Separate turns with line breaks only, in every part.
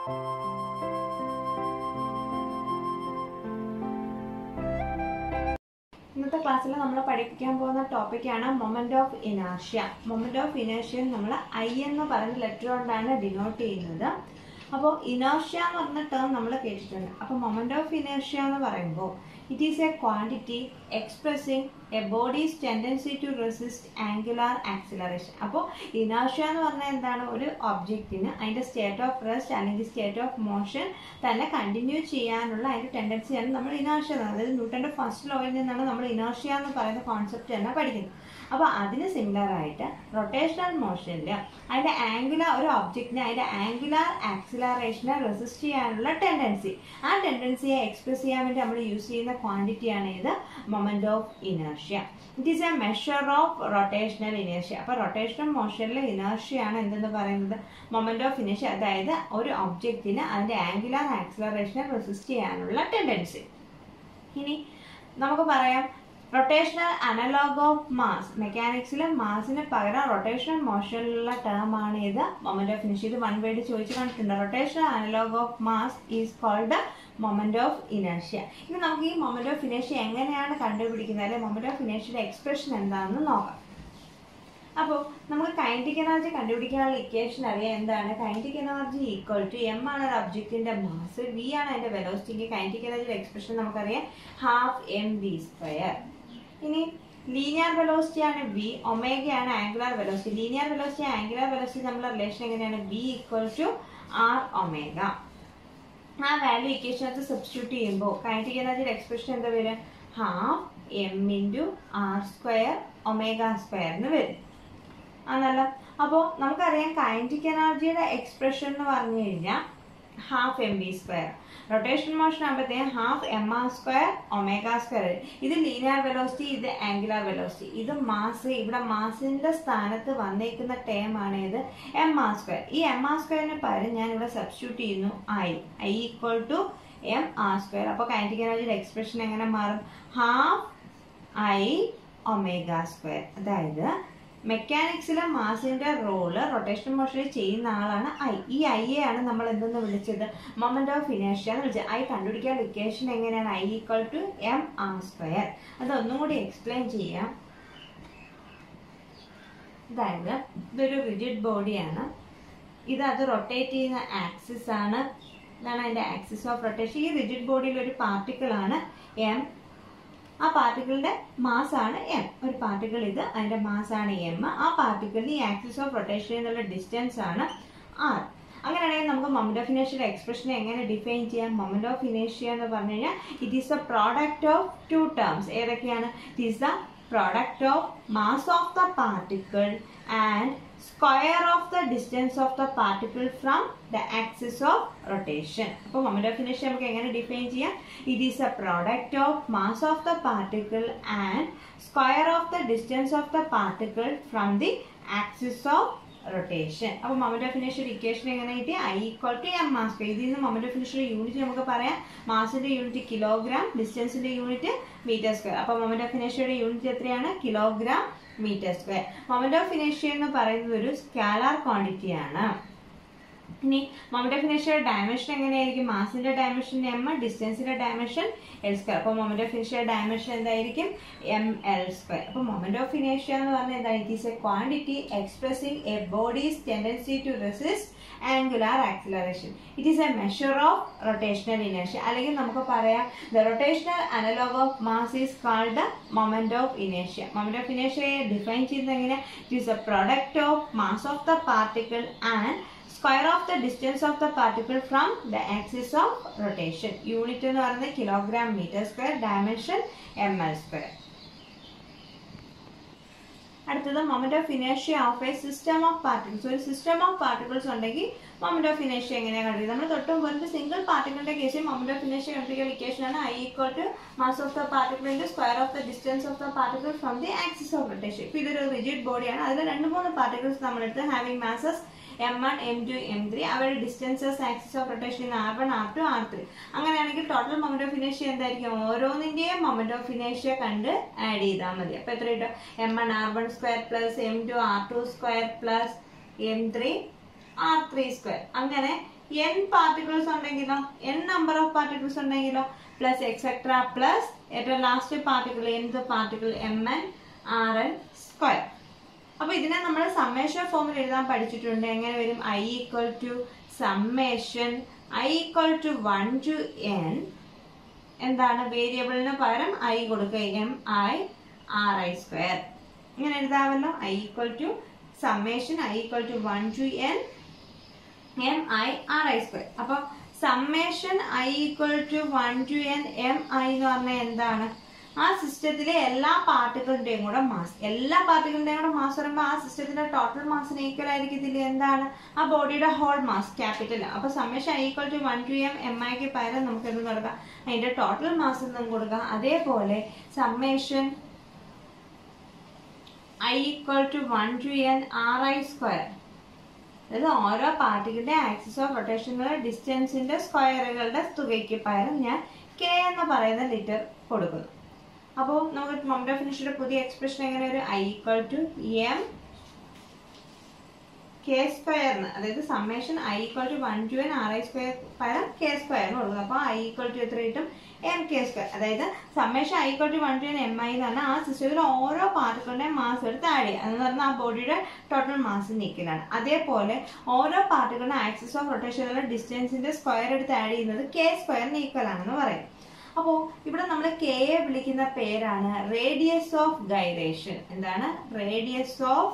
ഇന്നത്തെ ക്ലാസ്സിൽ നമ്മൾ പഠിപ്പിക്കാൻ പോകുന്ന ടോപ്പിക്കാണ് moment of inertia moment of ഇനേഷ്യ നമ്മൾ ഐ എന്ന് പറയുന്ന ലെറ്റർ കൊണ്ടാണ് ഡിനോട്ട് ചെയ്യുന്നത് അപ്പോൾ ഇനേഷ്യ എന്ന് പറഞ്ഞ ടേം നമ്മൾ കേട്ടിട്ടുണ്ട് അപ്പോൾ മൊമെന്റ് ഓഫ് ഇനേഷ്യ എന്ന് പറയുമ്പോൾ it is a quantity expressing a body's tendency to resist angular acceleration അപ്പോൾ ഇനേഷ്യ എന്ന് പറഞ്ഞാൽ എന്താണ് ഒരു ഒബ്ജക്റ്റിന് അതിൻ്റെ സ്റ്റേറ്റ് ഓഫ് റെസ്റ്റ് അല്ലെങ്കിൽ സ്റ്റേറ്റ് ഓഫ് മോഷൻ തന്നെ കണ്ടിന്യൂ ചെയ്യാനുള്ള അതിൻ്റെ ടെൻഡൻസിയാണ് നമ്മൾ ഇനേഷ്യ എന്ന് അതായത് ന്യൂട്ടൻ്റെ ഫസ്റ്റ് ലോയിൽ നിന്നാണ് നമ്മൾ ഇനേഷ്യ എന്ന് പറയുന്ന കോൺസെപ്റ്റ് തന്നെ പഠിക്കുന്നത് അപ്പോൾ അതിന് സിമിലർ ആയിട്ട് റൊട്ടേഷണൽ മോഷനിൽ അതിൻ്റെ ആംഗുലാർ ഒരു ഒബ്ജക്റ്റിന് അതിൻ്റെ ആംഗുലാർ ആക്സിലറേഷനെ റെസിസ്റ്റ് ചെയ്യാനുള്ള ടെൻഡൻസി ആ ടെൻഡൻസിയെ എക്സ്പ്രസ് ചെയ്യാൻ വേണ്ടി നമ്മൾ യൂസ് ചെയ്യുന്ന ക്വാണ്ടിറ്റിയാണ് ഇത് moment of inertia it is a measure of rotational inertia അപ്പോൾ റൊട്ടേഷണൽ മോഷനിലെ ഇനേർഷ്യയാണ് എന്തെന്ന് പറയുന്നത് മൊമെന്റ് ഓഫ് ഇനേർഷ്യ അതായത് ഒരു ഒബ്ജക്റ്റിന് അതിൻ്റെ ആംഗുലാർ ആക്സിലറേഷനെ റെസിസ്റ്റ് ചെയ്യാനുള്ള ടെൻഡൻസി ഇനി നമുക്ക് പറയാം റൊട്ടേഷണൽ അനലോഗ് ഓഫ് മാസ് മെക്കാനിക്സിൽ മാസിന് പകരം റൊട്ടേഷണൽ മോഷനിലുള്ള ടേം ആണ് ഇത് മൊമെന്റ് ഓഫ് ഇനേഷ്യ ഇത് വൺ വേർഡ് ചോദിച്ചു കണ്ടിട്ടുണ്ട് rotational analog of mass is called moment of ഇനേഷ്യ ഇനി നമുക്ക് ഈ മൊമെന്റ് ഓഫ് ഇനേഷ്യ എങ്ങനെയാണ് കണ്ടുപിടിക്കുന്നത് അല്ലെങ്കിൽ മൊമെന്റ് ഓഫ് ഇനേഷ്യയുടെ എക്സ്പ്രഷൻ എന്താണെന്ന് നോക്കാം അപ്പോൾ നമുക്ക് കൈനറ്റിക് എനർജി കണ്ടുപിടിക്കാനുള്ള ഇക്വേഷൻ അറിയാം എന്താണ് kinetic energy equal to M ആണ് ഒരു ഒബ്ജക്റ്റിന്റെ മാസ് വി ആണ് അതിന്റെ വെലോസിറ്റിക്ക് കൈനറ്റിക് എനർജിയുടെ എക്സ്പ്രഷൻ നമുക്കറിയാം ഹാഫ് എം വി സ്ക്വയർ ഇനി ലീനിയർ വെലോസിറ്റി ആണ് വി ഒമേഗയാണ് angular velocity linear velocity angular velocity നമ്മുടെ റിലേഷൻ എങ്ങനെയാണ് V equal to R omega ആ വാല്യൂ ഇക്വേഷനകത്ത് സബ്സ്റ്റിറ്റ്യൂട്ട് ചെയ്യുമ്പോൾ കൈനറ്റിക് എനർജിയുടെ എക്സ്പ്രഷൻ എന്താ വരിക half M into R square omega square എന്ന് വരും ആണല്ലോ അപ്പോൾ നമുക്കറിയാം കൈനറ്റിക് എനർജിയുടെ എക്സ്പ്രഷൻ എന്ന് പറഞ്ഞു കഴിഞ്ഞാൽ half M B square rotation motion ആകുമ്പോഴത്തേക്കും half M R square omega square ഇത് ലീനിയർ വെലോസിറ്റി ഇത് ആംഗുലാർ വെലോസിറ്റി ഇത് മാസ് ഇവിടെ മാസിന്റെ സ്ഥാനത്ത് വന്നേക്കുന്ന ടേം ആണ് ഇത് എം ആർ സ്ക്വയർ ഈ എം ആർ സ്ക്വയറിന് പകരം ഞാൻ ഇവിടെ സബ്സ്റ്റിറ്റ്യൂട്ട് ചെയ്യുന്നു I I equal to M R square അപ്പോൾ കൈനറ്റിക് എനർജിയുടെ എക്സ്പ്രഷൻ എങ്ങനെ മാറും ഹാഫ് ഐ ഒമേഗ സ്ക്വയർ അതായത് മെക്കാനിക്സിലെ മാസിന്റെ റോള് റൊട്ടേഷൻ മോഷനിൽ ചെയ്യുന്ന ആളാണ് ഐ ഈ ഐ ആണ് നമ്മൾ എന്തെന്ന് വിളിച്ചത് മൊമെന്റ് ഓഫ് ഇനേഷ്യ എന്ന് വിളിച്ചത് ഐ കണ്ടുപിടിക്കാൻ ഇക്വേഷൻ എങ്ങനെയാണ് I equal to M R square അതൊന്നും കൂടി എക്സ്പ്ലെയിൻ ചെയ്യാം അതായത് ഇതൊരു റിജിഡ് ബോഡിയാണ് ഇത് അത് റൊട്ടേറ്റ് ചെയ്യുന്ന ആക്സിസ് ആണ് ഇതാണ് അതിന്റെ ആക്സിസ് ഓഫ് റൊട്ടേഷൻ ഈ റിജിഡ് ബോഡിയിൽ ഒരു പാർട്ടിക്കിൾ ആണ് എം ആ പാർട്ടിക്കിളിന്റെ മാസ് ആണ് എം ഒരു പാർട്ടിക്കിൾ ഇത് അതിന്റെ മാസ് ആണ് എം ആ പാർട്ടിക്കിളിന് ഈ ആക്സിസ് ഓഫ് റൊട്ടേഷൻ എന്നുള്ള ഡിസ്റ്റൻസ് ആണ് ആർ അങ്ങനെയാണെങ്കിൽ നമുക്ക് മൊമെന്റ് ഓഫ് ഇനേഷ്യയുടെ എക്സ്പ്രഷൻ എങ്ങനെ ഡിഫൈൻ ചെയ്യാം മൊമെന്റ് ഓഫ് ഇനേഷ്യ എന്ന് പറഞ്ഞു കഴിഞ്ഞാൽ it is the product of two terms ഏതൊക്കെയാണ് it is the product of mass of the particle and square of the distance of the particle from the axis of rotation അപ്പോൾ moment of ഇനേഷ്യ നമുക്ക് എങ്ങനെ define ചെയ്യാം it is a product of mass of the particle and square of the distance of the particle from the axis of rotation അപ്പോൾ moment of ഇനേഷ്യയുടെ equation എങ്ങനെ കിട്ടി I equal to M mass ഇതിൽ നിന്ന് moment of ഇനേഷ്യയുടെ unit നമുക്ക് പറയാം മാസിന്റെ യൂണിറ്റ് കിലോഗ്രാം ഡിസ്റ്റൻസിന്റെ യൂണിറ്റ് മീറ്റർ സ്ക്വയർ അപ്പോൾ മൊമെന്റ് ഓഫ് ഇനേഷ്യയുടെ യൂണിറ്റ് എത്രയാണ് kilogram metre square moment of ഇനേഷ്യ എന്ന് പറയുന്നത് ഒരു സ്കാലാർ ക്വാണ്ടിറ്റി ആണ് ഇനി മൊമെന്റ് ഓഫ് ഇനേഷ്യയുടെ ഡയമെൻഷൻ എങ്ങനെയായിരിക്കും മാസിന്റെ ഡയമെൻഷൻ എം ഡിസ്റ്റൻസിന്റെ ഡയമെൻഷൻ എൽ സ്ക്വയർ അപ്പോൾ മൊമെന്റ് ഓഫ് ഇനേഷ്യയുടെ ഡയമെൻഷൻ എന്തായിരിക്കും എം എൽ സ്ക്വയർ അപ്പോൾ മൊമെന്റ് ഓഫ് ഇനേഷ്യ എന്ന് പറഞ്ഞാൽ എന്താണ് it is a quantity expressing a body's tendency to resist angular acceleration it is a measure of rotational ഇനേഷ്യ അല്ലെങ്കിൽ നമുക്ക് പറയാം the rotational analog of mass is called moment of ഇനേഷ്യ മൊമെന്റ് ഓഫ് ഇനേഷ്യയെ ഡിഫൈൻ ചെയ്യുന്നത് എങ്ങനെ it is a product of mass of the particle and square of the distance of the particle from the axis of rotation unit എന്ന് പറയുന്നത് kilogram metre square dimension M L square അടുത്തത് moment of ഇനേഷ്യ of a system of particles ഒരു system of particles ഉണ്ടെങ്കിൽ moment of ഇനേഷ്യ എങ്ങനെയാണ് കണ്ടുപിടിക്കുക നമ്മൾ തൊട്ട് മുമ്പ് സിംഗിൾ പാർട്ടിക്കിളിന്റെ കേസിൽ മൊമെന്റ് ഓഫ് ഇനേഷ്യ കണ്ടുപിടിക്കുന്ന ഇക്വേഷൻ ആണ് I equal to mass of the particle into square of the distance of the particle from the axis of rotation ഇപ്പോൾ ഇതൊരു റിജിഡ് ബോഡിയാണ് അതിൽ രണ്ട് മൂന്ന് പാർട്ടിക്കിൾസ് നമ്മളെടുത്ത് having masses M one M two M three അവരുടെ distances axis of rotation R one R two R three അങ്ങനെയാണെങ്കിൽ total moment of ഇനേഷ്യ എന്തായിരിക്കും ഓരോന്നിന്റെയും മൊമെന്റ് ഓഫ് ഇനേഷ്യ കണ്ട് ആഡ് ചെയ്താൽ മതി അപ്പൊ എത്ര കിട്ടും M one R one square plus M two R two square plus M three R three square അങ്ങനെ എൻ പാർട്ടിക്കിൾസ് ഉണ്ടെങ്കിലോ എൻ നമ്പർ ഓഫ് പാർട്ടിക്കിൾസ് ഉണ്ടെങ്കിലോ പ്ലസ് എക്സെട്ര പ്ലസ് ഏറ്റവും ലാസ്റ്റ് പാർട്ടിക്കിൾ എന്ത് particle M N R N square അപ്പൊ ഇതിനെ നമ്മൾ summation ഫോമിൽ എഴുതാൻ പഠിച്ചിട്ടുണ്ട് എങ്ങനെ വരും I equal to summation I equal to one to N എന്താണ് വേരിയബിളിന് പകരം ഐ കൊടുക്കുക M I R I square ഇങ്ങനെ എഴുതാമല്ലോ I equal to summation I equal to one to N M I R I square അപ്പൊ summation I equal to one to N M I എന്ന് പറഞ്ഞാൽ എന്താണ് ആ സിസ്റ്റത്തിലെ എല്ലാ പാർട്ടികളുടെയും കൂടെ മാസ് എല്ലാ പാർട്ടികളുടെയും കൂടെ മാസ് പറയുമ്പോൾ ആ സിസ്റ്റത്തിന്റെ ടോട്ടൽ മാസിന് ഈക്വൽ ആയിരിക്കത്തില്ല എന്താണ് ആ ബോഡിയുടെ ഹോൾ മാസ് ക്യാപിറ്റൽ അപ്പൊ summation I equal to one to M M ഐക്ക് പകരം നമുക്ക് എന്ത് കൊടുക്കാം അതിന്റെ ടോട്ടൽ മാസ് എന്നും കൊടുക്കാം അതേപോലെ summation I equal to one to N R I square അതായത് ഓരോ പാർട്ടികളുടെ ആക്സിസ് ഓഫ് റൊട്ടേഷനുള്ള ഡിസ്റ്റൻസിന്റെ സ്ക്വയറുകളുടെ തുകയ്ക്ക് പകരം ഞാൻ കെ എന്ന് പറയുന്ന ലിറ്റർ കൊടുക്കുന്നു അപ്പോൾ നമുക്ക് മൊമെന്റ് ഓഫ് ഇനിഷ്യയുടെ പുതിയ എക്സ്പ്രഷൻ എങ്ങനെ ഒരു I equal to M K സ്ക്വയറിന് അതായത് summation I equal to one to N R I square പകരം കെ സ്ക്വയറിന് കൊടുക്കുന്നത് അപ്പോൾ ഐ ഈക്വൽ ടു എത്ര കിട്ടും എം കെ സ്ക്വയർ അതായത് summation I equal to one to N M I എന്ന് പറഞ്ഞാൽ ആ സിസ്റ്റത്തിൽ ഓരോ പാർട്ടികളുടെയും മാസ് എടുത്ത് ആഡ് ചെയ്യുക എന്ന് പറഞ്ഞാൽ ആ ബോഡിയുടെ ടോട്ടൽ മാസ് നിൽക്കലാണ് അതേപോലെ ഓരോ പാർട്ടികളുടെ ആക്സിസ് ഓഫ് റൊട്ടേഷനുള്ള ഡിസ്റ്റൻസിന്റെ സ്ക്വയർ എടുത്ത് ആഡ് ചെയ്യുന്നത് കെ സ്ക്വയറിന് ഈക്വൽ ആണെന്ന് പറയും അപ്പോൾ ഇവിടെ നമ്മൾ കെയെ വിളിക്കുന്ന പേരാണ് റേഡിയസ് ഓഫ് ഗൈറേഷൻ എന്താണ് റേഡിയസ് ഓഫ്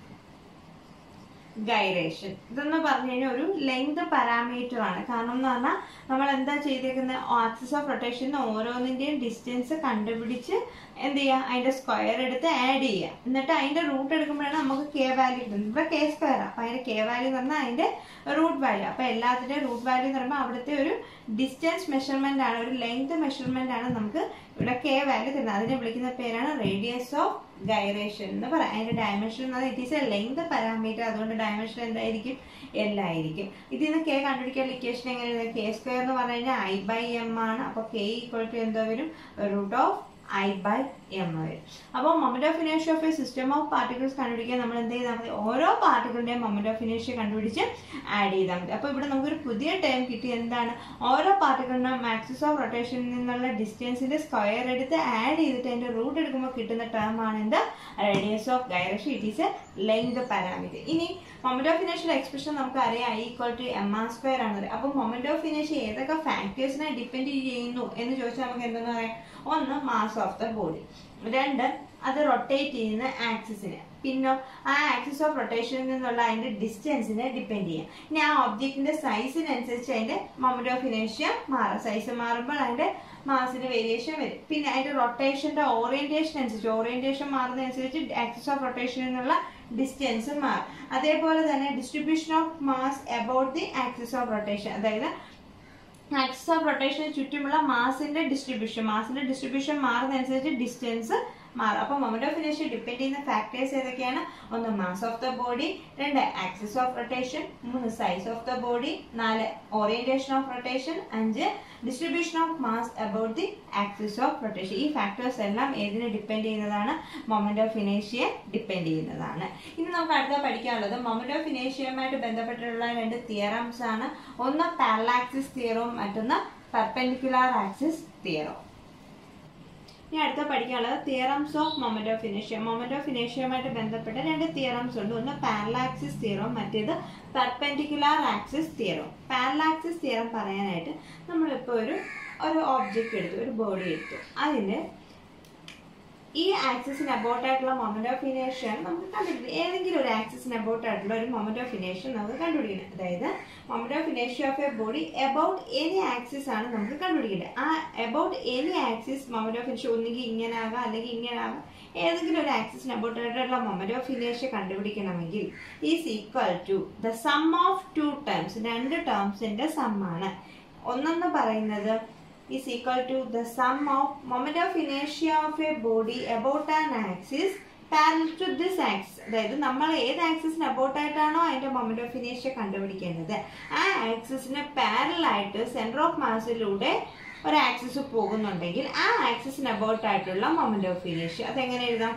ഗൈറേഷൻ ഇതെന്ന് പറഞ്ഞു കഴിഞ്ഞാൽ ഒരു ലെങ്ത് പാരാമീറ്റർ ആണ് കാരണം എന്ന് പറഞ്ഞാൽ നമ്മൾ എന്താ ചെയ്തേക്കുന്നത് ആക്സിസ് ഓഫ് റൊട്ടേഷൻ ഓരോന്നിന്റെയും ഡിസ്റ്റൻസ് കണ്ടുപിടിച്ച് എന്ത് ചെയ്യുക അതിന്റെ സ്ക്വയർ എടുത്ത് ആഡ് ചെയ്യുക എന്നിട്ട് അതിന്റെ റൂട്ട് എടുക്കുമ്പോഴാണ് നമുക്ക് കെ വാല്യൂ കിട്ടുന്നത് ഇവിടെ കെ സ്ക്വയർ അപ്പൊ അതിന്റെ കെ വാല്യൂ എന്ന് പറഞ്ഞാൽ അതിന്റെ റൂട്ട് വാല്യൂ അപ്പൊ എല്ലാത്തിന്റെയും റൂട്ട് വാല്യൂ എന്ന് പറയുമ്പോൾ അവിടുത്തെ ഒരു ഡിസ്റ്റൻസ് മെഷർമെന്റ് ആണ് ഒരു ലെങ്ത് മെഷർമെന്റ് ആണ് നമുക്ക് ഇവിടെ കെ വാല്യൂ തരുന്നത് അതിനെ വിളിക്കുന്ന പേരാണ് റേഡിയസ് ഓഫ് ഗൈറേഷൻ എന്ന് പറയാം അതിന്റെ ഡയമെൻഷൻ എന്ന് പറഞ്ഞാൽ it is a length parameter അതുകൊണ്ട് ഡയമെൻഷൻ എന്തായിരിക്കും എൽ ആയിരിക്കും ഇതിൽ നിന്ന് കെ കണ്ടുപിടിക്കാൻ ഇക്വേഷൻ എങ്ങനെയാണ് കെ സ്ക്വയർ എന്ന് പറഞ്ഞു കഴിഞ്ഞാൽ ഐ ബൈ എം ആണ് അപ്പൊ കെ ഈക്വൽ ടു എന്തോ വരും root of I by M വരും അപ്പോൾ മൊമെന്റ് ഓഫ് ഇനേഷ്യ of a system of particles കണ്ടുപിടിക്കാൻ നമ്മൾ എന്ത് ചെയ്താൽ മതി ഓരോ പാർട്ടിക്കിളിന്റെയും മൊമെന്റ് ഓഫ് ഇനേഷ്യ കണ്ടുപിടിച്ച് ആഡ് ചെയ്താൽ മതി അപ്പോൾ ഇവിടെ നമുക്കൊരു പുതിയ ടേം കിട്ടി എന്താണ് ഓരോ പാർട്ടിക്കിളിനും ആക്സിസ് ഓഫ് റൊട്ടേഷനിൽ നിന്നുള്ള ഡിസ്റ്റൻസിന്റെ സ്ക്വയർ എടുത്ത് ആഡ് ചെയ്തിട്ട് അതിന്റെ റൂട്ട് എടുക്കുമ്പോൾ കിട്ടുന്ന ടേം ആണ് എന്ത് radius of gyration it is a length parameter ഇനി മൊമെന്റ് ഓഫ് ഇനേഷ്യൽ എക്സ്പ്രഷൻ നമുക്ക് അറിയാം I equal to M R square ആണ് അപ്പോൾ മൊമെന്റ് ഓഫ് ഇനേഷ്യ ഏതൊക്കെ ഫാക്ടേഴ്സിനെ ഡിപ്പെൻഡ് ചെയ്യുന്നു എന്ന് ചോദിച്ചാൽ നമുക്ക് എന്തെന്ന് പറയാം ഒന്ന് മാസ് ഓഫ് ദ ബോഡി രണ്ട് അത് റൊട്ടേറ്റ് ചെയ്യുന്ന ആക്സിസിന് പിന്നെ ആ ആക്സിസ് ഓഫ് റൊട്ടേഷനിൽ നിന്നുള്ള അതിന്റെ ഡിസ്റ്റൻസിനെ ഡിപ്പെൻഡ് ചെയ്യാം ഇനി ആ ഒബ്ജക്റ്റിന്റെ സൈസിനനുസരിച്ച് അതിന്റെ മൊമെന്റ് ഓഫ് ഇനേഷ്യ മാറും സൈസ് മാറുമ്പോൾ അതിന്റെ മാസിന് വേരിയേഷൻ വരും പിന്നെ അതിന്റെ റൊട്ടേഷന്റെ ഓറിയന്റേഷൻ അനുസരിച്ച് ഓറിയന്റേഷൻ മാറുന്നതനുസരിച്ച് ആക്സിസ് ഓഫ് റൊട്ടേഷനിൽ നിന്നുള്ള ഡിസ്റ്റൻസ് മാറും അതേപോലെ തന്നെ distribution of mass about the axis of rotation അതായത് ആക്സിസ് ഓഫ് റൊട്ടേഷന് ചുറ്റുമുള്ള മാസിന്റെ ഡിസ്ട്രിബ്യൂഷൻ മാസിന്റെ ഡിസ്ട്രിബ്യൂഷൻ മാറുന്നതനുസരിച്ച് ഡിസ്റ്റൻസ് മാറും അപ്പൊ മൊമെന്റ് ഓഫ് ഇനേഷ്യ ഡിപ്പെൻഡ് ചെയ്യുന്ന ഫാക്ടേഴ്സ് ഏതൊക്കെയാണ് ഒന്ന് മാസ് ഓഫ് ദ ബോഡി രണ്ട് ആക്സിസ് ഓഫ് റൊട്ടേഷൻ മൂന്ന് സൈസ് ഓഫ് ദ ബോഡി നാല് ഓറിയന്റേഷൻ ഓഫ് റൊട്ടേഷൻ അഞ്ച് distribution of mass about the axis of rotation ഈ ഫാക്ടേഴ്സ് എല്ലാം ഏതിനെ ഡിപ്പെൻഡ് ചെയ്യുന്നതാണ് മൊമെന്റ് ഓഫ് ഇനേഷ്യയെ ഡിപ്പെൻഡ് ചെയ്യുന്നതാണ് ഇനി നമുക്ക് അടുത്ത പഠിക്കാനുള്ളത് മൊമെന്റ് ഓഫ് ഇനേഷ്യയുമായിട്ട് ബന്ധപ്പെട്ടിട്ടുള്ള രണ്ട് തിയറംസ് ആണ് ഒന്ന് പാരലാക്സിസ് തിയറവും മറ്റൊന്ന് പെർപെൻഡിക്കുലാർ ആക്സിസ് തിയറവും ഇനി അടുത്ത പഠിക്കാനുള്ളത് തിയറംസ് ഓഫ് മൊമെന്റ് ഓഫ് ഇനേഷ്യ മൊമെന്റ് ഓഫ് ഇനേഷ്യയുമായിട്ട് ബന്ധപ്പെട്ട രണ്ട് തിയറംസ് ഉണ്ട് ഒന്ന് പാരലാക്സിസ് തിയറവും മറ്റേത് പെർപെൻഡിക്കുലാർ ആക്സിസ് തിയറവും പാരലാക്സിസ് തിയറം പറയാനായിട്ട് നമ്മളിപ്പോൾ ഒരു ഒരു ഓബ്ജക്റ്റ് എടുത്തു ഒരു ബോഡി എടുത്തു അതിന് ഈ ആക്സിസിന് അബൌട്ട് ആയിട്ടുള്ള മൊമെന്റ് ഓഫ് ഇനേഷൻ നമുക്ക് കണ്ടുപിടിക്കാം ഏതെങ്കിലും ഒരു ആക്സിസിന് അബൌട്ട് ആയിട്ടുള്ള ഒരു മൊമെന്റ് ഓഫ് ഇനേഷൻ നമുക്ക് കണ്ടുപിടിക്കണം അതായത് മൊമെന്റ് ഓഫ് ഇനേഷ്യ of a body about any axis ആണ് നമുക്ക് കണ്ടുപിടിക്കേണ്ടത് ആ about any axis moment of ഇനേഷ്യ ഒന്നുകിൽ ഇങ്ങനെ ആകാം അല്ലെങ്കിൽ ഇങ്ങനെ ആകാം ഏതെങ്കിലും ഒരു ആക്സിസിന് അബൌട്ട് ആയിട്ടുള്ള മൊമെന്റ് ഓഫ് ഇനേഷ്യ കണ്ടുപിടിക്കണമെങ്കിൽ is equal to the sum of two terms രണ്ട് ടേംസിന്റെ സമ്മാണ് ഒന്നെന്ന് പറയുന്നത് is equal to the sum of moment of inertia of a body about an axis parallel to this axis അതായത് നമ്മൾ ഏത് ആക്സിസിന് അബൌട്ട് ആയിട്ടാണോ അതിന്റെ മൊമെന്റ് ഓഫ് ഇനേഷ്യ കണ്ടുപിടിക്കേണ്ടത് ആ ആക്സിസിന് പാരൽ ആയിട്ട് സെന്റർ ഓഫ് മാസിലൂടെ ഒരു ആക്സിസ് പോകുന്നുണ്ടെങ്കിൽ ആ ആക്സിസിന് അബൌട്ട് ആയിട്ടുള്ള മൊമെന്റ് ഓഫ് ഇനേഷ്യ അതെങ്ങനെ എഴുതാം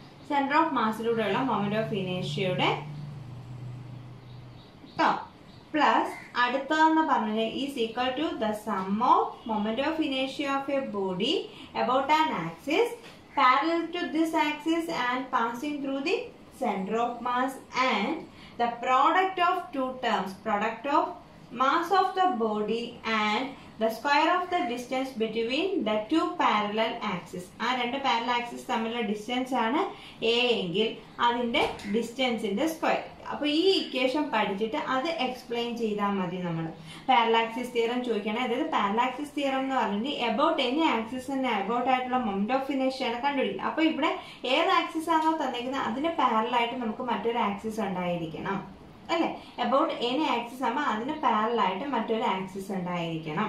സെന്റർ ഓഫ് മാസിലൂടെയുള്ള മൊമെന്റ് ഓഫ് ഇനേഷ്യയുടെ പ്ലസ് അടുത്തതെന്ന് പറഞ്ഞാൽ is equal to the sum of moment of ഇനേഷ്യ of a body about an axis parallel to this axis and passing through the center of mass and the product of two terms product of mass of the body and the square of the distance between the two parallel axes ആ രണ്ട് parallel axis തമ്മിലുള്ള distance ആണ് a എങ്കിൽ അതിന്റെ ഡിസ്റ്റൻസിന്റെ square അപ്പൊ ഈ equation പഠിച്ചിട്ട് അത് എക്സ്പ്ലെയിൻ ചെയ്താൽ മതി നമ്മൾ പാരലാക്സിസ് തിയറം ചോദിക്കണേ അതായത് പാരലാക്സിസ് തിയറം എന്ന് പറഞ്ഞിട്ട് എബൌട്ട് എനി ആക്സിസിന് എബൌട്ട് ആയിട്ടുള്ള മൊമെന്റ് ഓഫ് ഇനേഷ്യാണ് കണ്ടുപിടിക്കുന്നത് അപ്പൊ ഇവിടെ ഏത് ആക്സിസ് ആണോ തന്നിരിക്കുന്നത് അതിന് പാരലായിട്ട് നമുക്ക് മറ്റൊരു ആക്സിസ് ഉണ്ടായിരിക്കണം അല്ലെ എബൌട്ട് എനി ആക്സിസ് ആകുമ്പോൾ അതിന് പാരലായിട്ട് മറ്റൊരു ആക്സിസ് ഉണ്ടായിരിക്കണം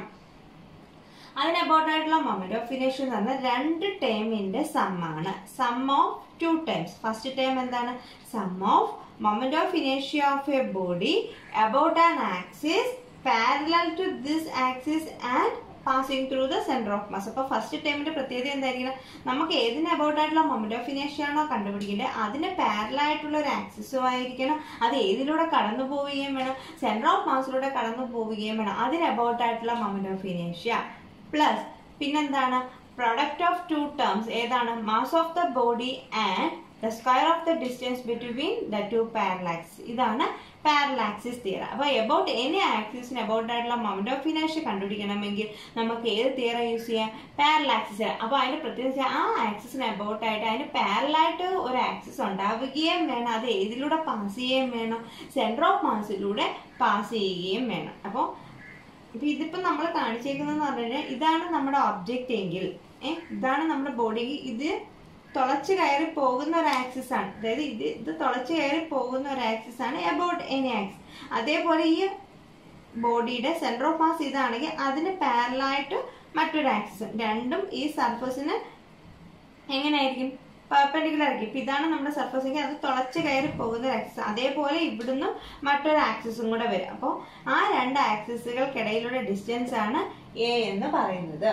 അതിന് അബൌട്ട് ആയിട്ടുള്ള മൊമെന്റ് ഓഫ് ഇനേഷ്യ എന്ന് പറഞ്ഞാൽ രണ്ട് ടേമിന്റെ സമ്മാണ് sum of two terms first term എന്താണ് സം ഓഫ് മൊമെന്റ് ഓഫ് ഇനേഷ്യ of a body about an axis parallel to this axis and passing through the centre of mass അപ്പൊ ഫസ്റ്റ് ടൈമിന്റെ പ്രത്യേകത എന്തായിരിക്കണം നമുക്ക് ഏതിന് അബൌട്ട് ആയിട്ടുള്ള മൊമെന്റ് ഓഫ് ഇനേഷ്യ ആണോ കണ്ടുപിടിക്കേണ്ടത് അതിന് പാരലൽ ആയിട്ടുള്ള ഒരു ആക്സിസും ആയിരിക്കണം അത് ഏതിലൂടെ കടന്നു പോവുകയും വേണം സെന്റർ ഓഫ് മാസിലൂടെ കടന്നു പോവുകയും വേണം അതിന് അബൌട്ട് ആയിട്ടുള്ള മൊമെന്റ് ഓഫ് ഇനേഷ്യ പ്ലസ് പിന്നെന്താണ് പ്രൊഡക്റ്റ് ഓഫ് ടു ടേംസ് ഏതാണ് mass of the body and the square of the distance between the two parallel axes ഇതാണ് പാരലാക്സിസ് തിയറ അപ്പോൾ എബൌട്ട് എനി ആക്സിസിന് എബൌട്ട് ആയിട്ടുള്ള മൗണ്ട് ഓഫ് ഇനേഷ്യ കണ്ടുപിടിക്കണമെങ്കിൽ നമുക്ക് ഏത് തിയറ യൂസ് ചെയ്യാം പാരലാക്സിസ് അപ്പോൾ അതിന്റെ പ്രത്യേകിച്ച് ആ ആക്സിസിന് എബൌട്ട് ആയിട്ട് അതിന് പാരലായിട്ട് ഒരു ആക്സിസ് ഉണ്ടാവുകയും വേണം അത് ഏതിലൂടെ പാസ് ചെയ്യുകയും വേണം സെന്റർ ഓഫ് മാസിലൂടെ പാസ് ചെയ്യുകയും വേണം അപ്പോൾ ഇപ്പൊ ഇതിപ്പോ നമ്മൾ കാണിച്ചേക്കുന്നതെന്ന് പറഞ്ഞു കഴിഞ്ഞാൽ ഇതാണ് നമ്മുടെ ഒബ്ജക്റ്റ് എങ്കിൽ ഏഹ് ഇതാണ് നമ്മുടെ ബോഡി ഇത് തുളച്ച് കയറി പോകുന്ന ഒരു ആക്സിസ് ആണ് അതായത് ഇത് ഇത് തുളച്ച് കയറി പോകുന്ന ഒരു ആക്സിസ് ആണ് എബൌട്ട് എനി ആക്സിസ് അതേപോലെ ഈ ബോഡിയുടെ സെന്റർ ഓഫ് മാസ് ഇതാണെങ്കിൽ അതിന് പാരലായിട്ട് മറ്റൊരു ആക്സിസ് രണ്ടും ഈ സർഫസിന് എങ്ങനെയായിരിക്കും പെർപെൻഡിക്കുലർ ആയിരിക്കും ഇപ്പൊ ഇതാണ് നമ്മുടെ സർഫസ് എങ്കിൽ അത് തുളച്ച് കയറി പോകുന്ന ഒരു ആക്സിസ് അതേപോലെ ഇവിടുന്ന് മറ്റൊരു ആക്സിസും കൂടെ വരും അപ്പോൾ ആ രണ്ട് ആക്സിസുകൾക്കിടയിലുള്ള ഡിസ്റ്റൻസ് ആണ് എ എന്ന് പറയുന്നത്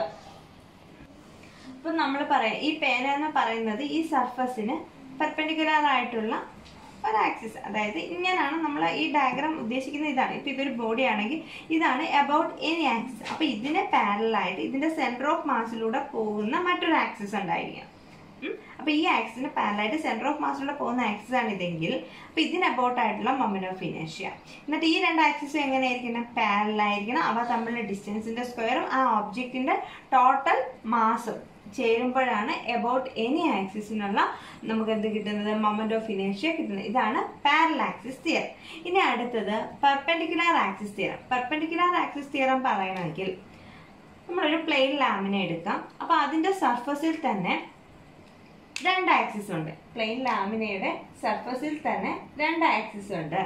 ഇപ്പൊ നമ്മൾ പറയാം ഈ പേന എന്ന് പറയുന്നത് ഈ സർഫസിന് പെർപെൻഡിക്കുലർ ആയിട്ടുള്ള ഒരു ആക്സിസ് അതായത് ഇങ്ങനെയാണ് നമ്മൾ ഈ ഡയഗ്രാം ഉദ്ദേശിക്കുന്നത് ഇതാണ് ഇപ്പൊ ഇതൊരു ബോഡി ആണെങ്കിൽ ഇതാണ് അബൌട്ട് എനി ആക്സിസ് അപ്പൊ ഇതിന് പാരലായിട്ട് ഇതിന്റെ സെന്റർ ഓഫ് മാസിലൂടെ പോകുന്ന മറ്റൊരു ആക്സിസ് ഉണ്ടായിരിക്കണം ഉം. അപ്പൊ ഈ ആക്സിന് പാരലായിട്ട് സെന്റർ ഓഫ് മാസിലൂടെ പോകുന്ന ആക്സിസ് ആണ് ഇതെങ്കിൽ അപ്പൊ ഇതിന് അബൌട്ട് ആയിട്ടുള്ള മൊമെന്റ് ഓഫ് ഇനേഷ്യ എന്നിട്ട് ഈ രണ്ട് ആക്സിസും എങ്ങനെയായിരിക്കണം പാരലായിരിക്കണം അവ തമ്മിലുള്ള ഡിസ്റ്റൻസിന്റെ സ്ക്വയറും ആ ഒബ്ജക്റ്റിന്റെ ടോട്ടൽ മാസും ചേരുമ്പോഴാണ് എബൌട്ട് എനി ആക്സിസിനുള്ള നമുക്ക് എന്ത് കിട്ടുന്നത് മൊമെന്റ് ഓഫ് ഇനേഷ്യ കിട്ടുന്നത് ഇതാണ് പാരൽ ആക്സിസ് തിയർ ഇനി അടുത്തത് perpendicular axis theorem perpendicular axis theorem പറയണമെങ്കിൽ നമ്മളൊരു പ്ലെയിൻ ലാമിന എടുക്കാം അപ്പൊ അതിന്റെ സർഫസിൽ തന്നെ രണ്ട് ആക്സിസ് ഉണ്ട് പ്ലെയിൻ ലാമിനയുടെ സർഫസിൽ തന്നെ രണ്ട് ആക്സിസ് ഉണ്ട്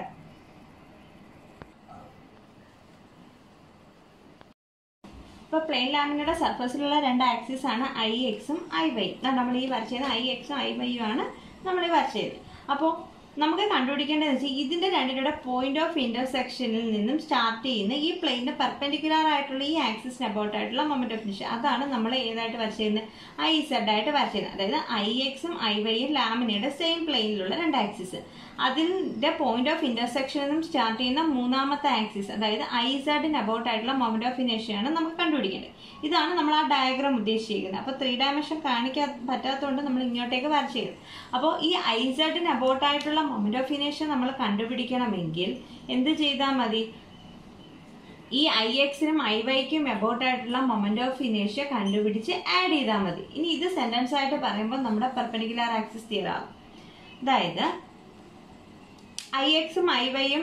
ഇപ്പൊ പ്ലെയിൻ ലാമിനയുടെ സർഫസിലുള്ള രണ്ട് ആക്സിസ് ആണ് ഐ എക്സും ഐ വൈ നമ്മൾ ഈ വരച്ചത് ഐ എക്സും ഐ വൈയും ആണ് നമ്മൾ ഈ വരച്ചത് അപ്പോൾ നമുക്ക് കണ്ടുപിടിക്കേണ്ടത് വെച്ചാൽ ഇതിന്റെ രണ്ടിൻ്റെ പോയിന്റ് ഓഫ് ഇന്റർസെക്ഷനിൽ നിന്നും സ്റ്റാർട്ട് ചെയ്യുന്ന ഈ പ്ലെയിനിന് പെർപെൻഡിക്കുലർ ആയിട്ടുള്ള ഈ ആക്സിസിന് അബൌട്ട് ആയിട്ടുള്ള മൊമെന്റ് ഓഫ് ഇനേഷ്യ അതാണ് നമ്മൾ ഏതായിട്ട് വരച്ചിരുന്നത് ഐ സെഡ് ആയിട്ട് വരച്ചിരുന്നത് അതായത് ഐ എക്സും ഐ വൈയും ലാമിനയുടെ സെയിം പ്ലെയിനിലുള്ള രണ്ട് ആക്സിസ് അതിന്റെ പോയിന്റ് ഓഫ് ഇന്റർസെക്ഷനിൽ നിന്നും സ്റ്റാർട്ട് ചെയ്യുന്ന മൂന്നാമത്തെ ആക്സിസ് അതായത് ഐ സെഡിന് അബൌട്ട് ആയിട്ടുള്ള മൊമെന്റ് ഓഫ് ഇനേഷ്യയാണ് നമുക്ക് കണ്ടുപിടിക്കേണ്ടത് ഇതാണ് നമ്മൾ ആ ഡയഗ്രാം ഉദ്ദേശിച്ചിരിക്കുന്നത് അപ്പോൾ ത്രീ ഡയമെൻഷൻ കാണിക്കാൻ പറ്റാത്തതുകൊണ്ട് നമ്മൾ ഇങ്ങോട്ടേക്ക് വരച്ചത് അപ്പോൾ ഈ ഐ സെഡിന് അബൌട്ട് ആയിട്ടുള്ള മൊമെന്റ് ഓഫ് ഇനേഷ്യ നമ്മൾ കണ്ടുപിടിക്കണമെങ്കിൽ എന്ത് ചെയ്താൽ മതി ഈ ഐ എക്സിനും ഐ വൈക്കും അബൌട്ട് ആയിട്ടുള്ള മൊമെന്റ് ഓഫ് ഇനേഷ്യ കണ്ടുപിടിച്ച് ആഡ് ചെയ്താൽ മതി ഇനി ഇത് സെന്റൻസ് ആയിട്ട് പറയുമ്പോൾ നമ്മുടെ പെർപെൻഡിക്കുലർ ആക്സിസ് തിയർ ആകും അതായത് ഐ എക്സും ഐ വൈയും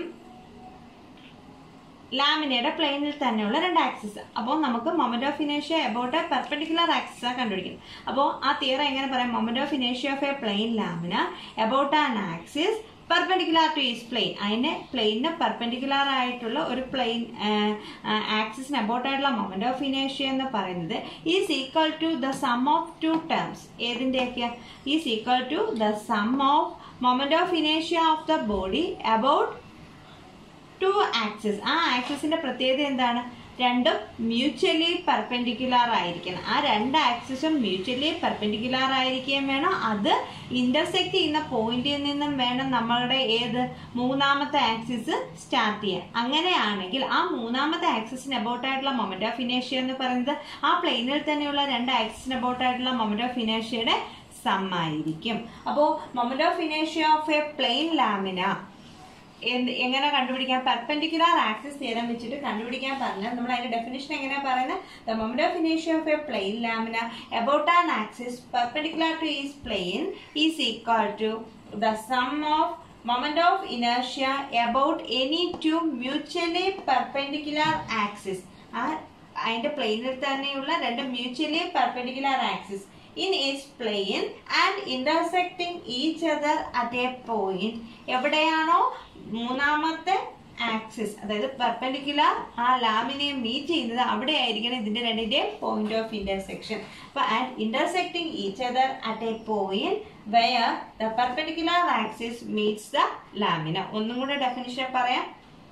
ലാമിനയുടെ പ്ലെയിനിൽ തന്നെയുള്ള രണ്ട് ആക്സിസ് അപ്പോൾ നമുക്ക് മൊമെന്റ് ഓഫ് ഇനേഷ്യ അബൌട്ട് എ പെർപെൻഡിക്കുലർ ആക്സിസ് കണ്ടുപിടിക്കുന്നത് അപ്പോൾ ആ തിയറം എങ്ങനെ പറയാം മൊമെന്റ് ഓഫ് ഇനേഷ്യ of a plane lamina about an axis perpendicular to its plane അതിന് പ്ലെയിനിന് പെർപെൻഡിക്കുലർ ആയിട്ടുള്ള ഒരു പ്ലെയിൻ ആക്സിസിന് അബൌട്ട് ആയിട്ടുള്ള മൊമെന്റ് ഓഫ് ഇനേഷ്യ എന്ന് പറയുന്നത് is equal to the sum of two terms ഏതിൻ്റെയൊക്കെ is equal to the sum of moment of ഇനേഷ്യ of the body about two axis ആ ആക്സിസിന്റെ പ്രത്യേകത എന്താണ് രണ്ടും മ്യൂച്വലി പെർപെൻഡിക്കുലാർ ആയിരിക്കണം ആ രണ്ട് ആക്സിസും മ്യൂച്വലി പെർപെൻഡിക്കുലാർ ആയിരിക്കുകയും വേണം അത് ഇന്റർസെക്ട് ചെയ്യുന്ന പോയിന്റിൽ നിന്നും വേണം നമ്മളുടെ ഏത് മൂന്നാമത്തെ ആക്സിസ് സ്റ്റാർട്ട് ചെയ്യാൻ അങ്ങനെയാണെങ്കിൽ ആ മൂന്നാമത്തെ ആക്സിസിന് അബൌട്ട് ആയിട്ടുള്ള മൊമെന്റ് ഓഫ് ഇനേഷ്യ എന്ന് പറയുന്നത് ആ പ്ലെയിനിൽ തന്നെയുള്ള രണ്ട് ആക്സിസിന് അബൌട്ട് ആയിട്ടുള്ള മൊമെന്റ് ഓഫ് ഇനേഷ്യയുടെ സം ആയിരിക്കും അപ്പോൾ മൊമെന്റ് ഓഫ് ഇനേഷ്യ ഓഫ് എ പ്ലെയിൻ ലാമിന എന്ത് എങ്ങനെ കണ്ടുപിടിക്കാൻ പെർപെൻഡിക്കുലർ ആക്സിസ് തിയറം വെച്ചിട്ട് കണ്ടുപിടിക്കാൻ പറഞ്ഞാൽ നമ്മൾ അതിന്റെ ഡെഫിനേഷൻ എങ്ങനെയാ പറയുന്നത് ദ മൊമെന്റ് ഓഫ് ഇനേഷ്യ of a plane lamina about an axis perpendicular to its plain is equal to the sum of moment of ഇനേഷ്യ about any two mutually perpendicular axis ആ അതിന്റെ പ്ലെയിനിൽ തന്നെയുള്ള രണ്ട് mutually perpendicular axis in its plane and intersecting each other at a point എവിടെയാണോ മൂന്നാമത്തെ axis അതായത് perpendicular ആ ലാമിനെ മീറ്റ് ചെയ്യുന്നത് അവിടെ ആയിരിക്കണം ഇതിന്റെ രണ്ടിന്റെ പോയിന്റ് ഓഫ് ഇന്റർസെക്ഷൻ അപ്പൊ at intersecting each other at a point where the perpendicular axis meets the lamina ഒന്നും കൂടെ ഡെഫിനിഷൻ പറയാം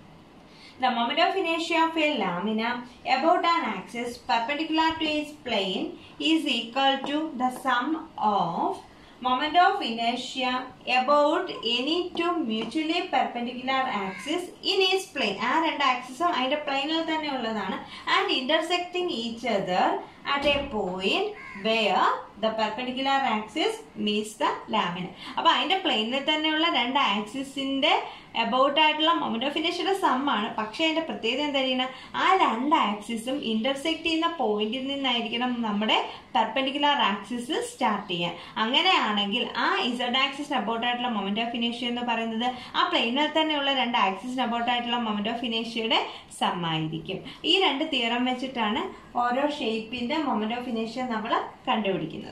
The moment of inertia of a lamina about an axis perpendicular to its plane is equal to the sum of moment of inertia about any two mutually perpendicular axis in its plane. ആ രണ്ട് ആക്സിസും അതിന്റെ പ്ലെയിനിൽ തന്നെ ഉള്ളതാണ് and intersecting each other at a point where the perpendicular axis meets the lamina അപ്പൊ അതിന്റെ പ്ലെയിനിൽ തന്നെയുള്ള രണ്ട് ആക്സിസിന്റെ അബൌട്ട് ആയിട്ടുള്ള മൊമെന്റ് ഓഫ് ഇനേഷ്യയുടെ സം ആണ് പക്ഷെ അതിന്റെ പ്രത്യേകത എന്തായിരിക്കണം ആ രണ്ട് ആക്സിസും ഇന്റർസെക്ട് ചെയ്യുന്ന പോയിന്റിൽ നിന്നായിരിക്കണം നമ്മുടെ പെർപെൻഡിക്കുലർ ആക്സിസ് സ്റ്റാർട്ട് ചെയ്യാൻ അങ്ങനെയാണെങ്കിൽ ആ ഇസഡ് ആക്സിസിന് അബൌട്ട് ആയിട്ടുള്ള മൊമെന്റ് ഓഫ് ഇനേഷ്യ എന്ന് പറയുന്നത് ആ പ്ലെയിനിൽ തന്നെയുള്ള രണ്ട് ആക്സിസിന് അബൌട്ട് ആയിട്ടുള്ള മൊമെന്റ് ഓഫ് ഇനേഷ്യയുടെ സം ആയിരിക്കും ഈ രണ്ട് തിയറം വെച്ചിട്ടാണ് ഓരോ ഷേപ്പിന്റെ മൊമെന്റ് ഓഫ് ഇനേഷ്യ നമ്മൾ കണ്ടുപിടിക്കുന്നത്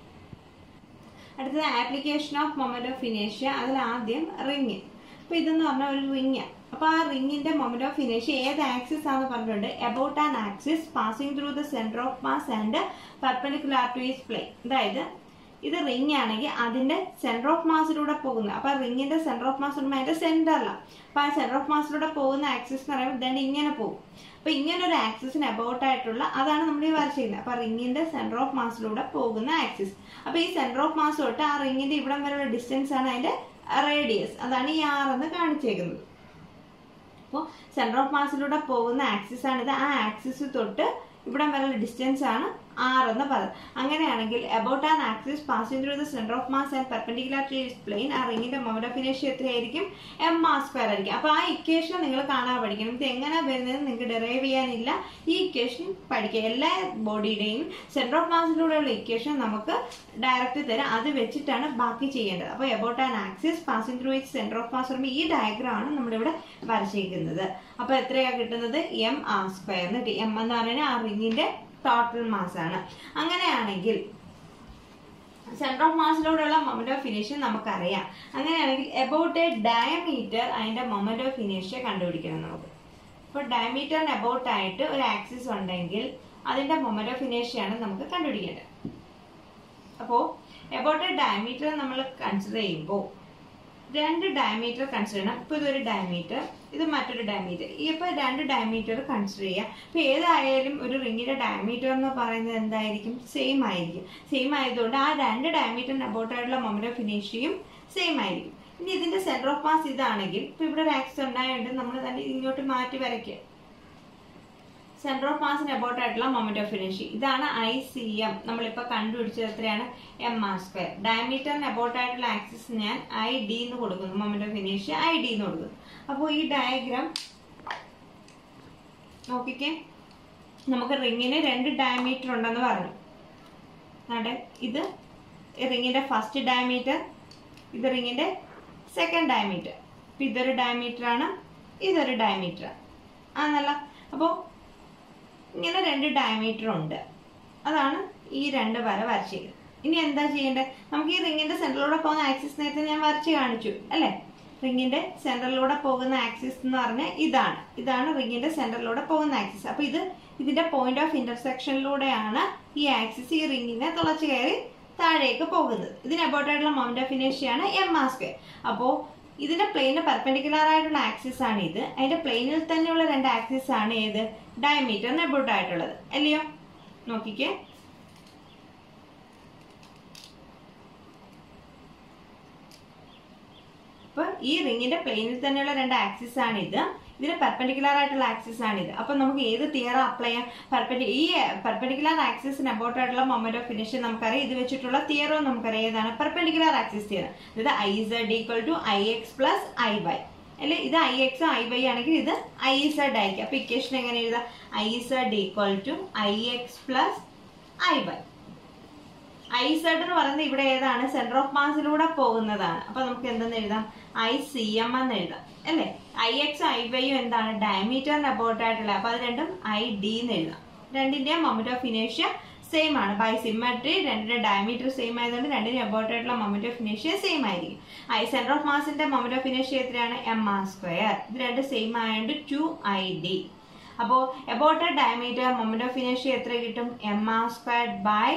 അടുത്തത് ആപ്ലിക്കേഷൻ ഓഫ് മൊമെന്റ് ഓഫ് ഇനേഷ്യ അതിൽ ആദ്യം റിങ് അപ്പൊ ഇതെന്ന് പറഞ്ഞാൽ ഒരു റിങ് അപ്പൊ ആ റിങ്ങിന്റെ മൊമെന്റ് ഓഫ് ഇനേഷ്യ ഏത് ആക്സിസ് ആണെന്ന് പറഞ്ഞിട്ടുണ്ട് about an axis passing through the centre of mass and perpendicular to its plane അതായത് ഇത് റിംഗ് ആണെങ്കിൽ അതിന്റെ സെന്റർ ഓഫ് മാസിലൂടെ പോകുന്ന അപ്പൊ റിങ്ങിന്റെ സെന്റർ ഓഫ് മാസ് പറയുമ്പോൾ അതിന്റെ സെന്ററിലാണ് അപ്പൊ ആ സെന്റർ ഓഫ് മാസിലൂടെ പോകുന്ന ആക്സിസ് എന്ന് പറയുമ്പോൾ ഇതാണ്ട് ഇങ്ങനെ പോകും അപ്പൊ ഇങ്ങനെ ഒരു ആക്സിസിന് അബൌട്ട് ആയിട്ടുള്ള അതാണ് നമ്മൾ ഈ വരച്ചിരിക്കുന്നത് അപ്പൊ റിങ്ങിന്റെ സെന്റർ ഓഫ് മാസിലൂടെ പോകുന്ന ആക്സിസ് അപ്പൊ ഈ സെന്റർ ഓഫ് മാസ് തൊട്ട് ആ റിങ്ങിന്റെ ഇവിടം വരെയുള്ള ഡിസ്റ്റൻസ് ആണ് അതിന്റെ റേഡിയസ് അതാണ് ഈ ആർ എന്ന് കാണിച്ചേക്കുന്നത് അപ്പോൾ സെന്റർ ഓഫ് മാസിലൂടെ പോകുന്ന ആക്സിസ് ആണിത് ആ ആക്സിസ് തൊട്ട് ഇവിടം വരെയുള്ള ഡിസ്റ്റൻസ് ആണ് ആർ എന്ന് പറയുന്നത് അങ്ങനെയാണെങ്കിൽ about an axis passing through the centre of mass and perpendicular to plane ആ റിങ്ങിന്റെ മൊമെന്റ് ഓഫ് ഇനേഷ്യ എത്രയായിരിക്കും എം മാർ സ്ക്വയർ ആയിരിക്കും അപ്പോൾ ആ ഇക്വേഷൻ നിങ്ങൾ കാണാൻ പഠിക്കണം ഇത് എങ്ങനെ വരുന്നത് നിങ്ങൾക്ക് ഡെറൈവ് ചെയ്യാനില്ല ഈ ഇക്വേഷൻ പഠിക്കുക എല്ലാ ബോഡിയുടെയും സെന്റർ ഓഫ് മാസിലൂടെയുള്ള ഇക്വേഷൻ നമുക്ക് ഡയറക്റ്റ് തരാം അത് വെച്ചിട്ടാണ് ബാക്കി ചെയ്യേണ്ടത് അപ്പോൾ about an axis passing through it centre of mass പറയുമ്പോൾ ഈ ഡയഗ്രാം ആണ് നമ്മളിവിടെ വരച്ചിരിക്കുന്നത് അപ്പോൾ എത്രയാണ് കിട്ടുന്നത് എം ആർ സ്ക്വയർ എന്നിട്ട് എം എന്ന് പറഞ്ഞാൽ ആ റിങ്ങിന്റെ ടോട്ടൽ മാസ് ആണ് അങ്ങനെയാണെങ്കിൽ സെന്റർ ഓഫ് മാസിലൂടെയുള്ള മൊമെന്റ് ഓഫ് ഇനേഷ്യ നമുക്കറിയാം അങ്ങനെയാണെങ്കിൽ എബൌട്ട് എ ഡയമീറ്റർ അതിന്റെ മൊമെന്റ് ഓഫ് ഇനേഷ്യ കണ്ടുപിടിക്കണം നമുക്ക് അപ്പോൾ ഡയമീറ്ററിന് എബൌട്ട് ആയിട്ട് ഒരു ആക്സിസ് ഉണ്ടെങ്കിൽ അതിന്റെ മൊമെന്റ് ഓഫ് ഇനേഷ്യയാണ് നമുക്ക് കണ്ടുപിടിക്കേണ്ടത് അപ്പോൾ എബൌട്ട് എ ഡയമീറ്റർ നമ്മൾ കൺസിഡർ ചെയ്യുമ്പോൾ രണ്ട് ഡയമീറ്റർ കൺസിഡർ ചെയ്യണം ഇപ്പൊ ഇതൊരു ഡയമീറ്റർ ഇത് മറ്റൊരു ഡയമീറ്റർ ഈ ഇപ്പൊ രണ്ട് ഡയമീറ്റർ കൺസിഡർ ചെയ്യാം ഇപ്പൊ ഏതായാലും ഒരു റിങ്ങിന്റെ ഡയമീറ്റർ എന്ന് പറയുന്നത് എന്തായിരിക്കും സെയിം ആയിരിക്കും സെയിം ആയതുകൊണ്ട് ആ രണ്ട് ഡയമീറ്ററിന് അബൌട്ട് ആയിട്ടുള്ള മൊമെന്റ് ഓഫ് ഇനേഷ്യയും സെയിം ആയിരിക്കും ഇനി ഇതിന്റെ സെന്റർ ഓഫ് മാസ് ഇതാണെങ്കിൽ ഇപ്പൊ ഇവിടെ ഒരു ആക്സിസ് ഉണ്ടായതുകൊണ്ട് നമ്മൾ തന്നെ ഇങ്ങോട്ട് മാറ്റി വരയ്ക്കുക സെന്റർ ഓഫ് മാസിന് അബൌട്ട് ആയിട്ടുള്ള മൊമെന്റ് ഓഫ് ഇനേഷ്യ ഇതാണ് ഐ സി എം നമ്മളിപ്പോ കണ്ടുപിടിച്ചത് എത്രയാണ് എം ആർ സ്ക്വയർ ഡയമീറ്ററിന് അബൌട്ട് ആയിട്ടുള്ള ആക്സിസ് ഞാൻ ഐ ഡി എന്ന് കൊടുക്കുന്നു മൊമെന്റ് ഓഫ് ഇനേഷ്യ ഐ ഡി എന്ന് കൊടുക്കുന്നു അപ്പോൾ ഈ ഡയഗ്രാം നോക്കിക്കേ നമുക്ക് റിങ്ങിന് രണ്ട് ഡയമീറ്റർ ഉണ്ടെന്ന് പറഞ്ഞു അവിടെ ഇത് റിങ്ങിന്റെ ഫസ്റ്റ് ഡയമീറ്റർ ഇത് റിങ്ങിന്റെ സെക്കൻഡ് ഡയമീറ്റർ അപ്പൊ ഇതൊരു ഡയമീറ്റർ ആണ് ഇതൊരു ഡയമീറ്റർ ആണല്ലോ അപ്പോൾ ഇങ്ങനെ രണ്ട് ഡയമീറ്റർ ഉണ്ട് അതാണ് ഈ രണ്ട് വര വരച്ചിരിക്കുന്നത് ഇനി എന്താ ചെയ്യേണ്ടത് നമുക്ക് ഈ റിങ്ങിന്റെ സെന്ററിലൂടെ പോകുന്ന ആക്സിസ് നേരത്തെ ഞാൻ വരച്ച് കാണിച്ചു അല്ലേ റിങ്ങിന്റെ സെന്ററിലൂടെ പോകുന്ന ആക്സിസ് എന്ന് പറഞ്ഞാൽ ഇതാണ് ഇതാണ് റിങ്ങിന്റെ സെന്ററിലൂടെ പോകുന്ന ആക്സിസ് അപ്പൊ ഇത് ഇതിന്റെ പോയിന്റ് ഓഫ് ഇന്റർസെക്ഷനിലൂടെയാണ് ഈ ആക്സിസ് ഈ റിങ്ങിനെ തുളച്ചു കയറി താഴേക്ക് പോകുന്നത് ഇതിന് അബൌട്ട് ആയിട്ടുള്ള മൗണ്ട് ഓഫ് ഇനേഷ്യാണ് എം ആർ സ്ക്വയർ അപ്പോൾ ഇതിന്റെ പ്ലെയിന് പെർപെൻഡിക്കുലർ ആയിട്ടുള്ള ആക്സിസ് ആണ് ഇത് അതിന്റെ പ്ലെയിനിൽ തന്നെയുള്ള രണ്ട് ആക്സിസ് ആണ് ഏത് ഡയമീറ്ററിന് എബൌട്ട് ആയിട്ടുള്ളത് അല്ലയോ നോക്കിക്കേ അപ്പൊ ഈ റിങ്ങിന്റെ പ്ലെയിനിൽ തന്നെയുള്ള രണ്ട് ആക്സിസ് ആണ് ഇത് ഇതിന് പെർപെൻഡിക്കുലർ ആയിട്ടുള്ള ആക്സിസ് ആണ് ഇത് അപ്പൊ നമുക്ക് ഏത് തിയറം അപ്ലൈ ചെയ്യാം പെർപെൻഡി ഈ പെർപെൻഡിക്കുലർ ആക്സിസിന് അബൌട്ട് ആയിട്ടുള്ള മൊമെന്റ് ഓഫ് ഫിനിഷ് നമുക്കറിയാം ഇത് വെച്ചിട്ടുള്ള തിയറവും നമുക്കറിയാം ഏതാണ് പെർപെൻഡിക്കുലർ ആക്സിസ് തിയറം അതായത് I Z equal to I X plus I Y അല്ലെ ഇത് ഐ എക്സ് ഐ വൈ ആണെങ്കിൽ ഇത് ഐ സെഡ് ആയിരിക്കും അപ്പൊ ഇക്വേഷൻ എങ്ങനെ എഴുതാം I Z equal to I X plus I Y I Z എന്ന് പറയുന്നത് ഇവിടെ ഏതാണ് സെന്റർ ഓഫ് മാസിലൂടെ പോകുന്നതാണ് അപ്പൊ നമുക്ക് എന്തെന്ന് എഴുതാം ഐ സി എം എന്ന് എഴുതാം അല്ലേ ഐ എക്സ് ഐ വൈയും എന്താണ് ഡയമീറ്ററിന് അബൌട്ട് ആയിട്ടുള്ള അപ്പൊ അത് രണ്ടും ഐ ഡി എന്ന് എഴുതാം രണ്ടിന്റെയും മൊമെന്റ് ഓഫ് ഇനേഷ്യ സെയിം ആണ് ബൈ സിമ്മട്രി രണ്ടിന്റെ ഡയമീറ്റർ സെയിം ആയതുകൊണ്ട് രണ്ടിന്റെ അബൌട്ട് ആയിട്ടുള്ള മൊമെന്റ് ഓഫ് ഇനേഷ്യ സെയിം ആയിരിക്കും ഐ സെന്റർ ഓഫ് മാസിന്റെ മൊമെന്റ് ഓഫ് ഇനേഷ്യ എത്രയാണ് എം ആർ സ്ക്വയർ ഇത് രണ്ട് സെയിം ആയതുകൊണ്ട് ടു ഐ ഡി അപ്പോ എബൌട്ട് ഡയമീറ്റർ മൊമെന്റ് ഓഫ് ഇനേഷ്യ എത്ര കിട്ടും M R square by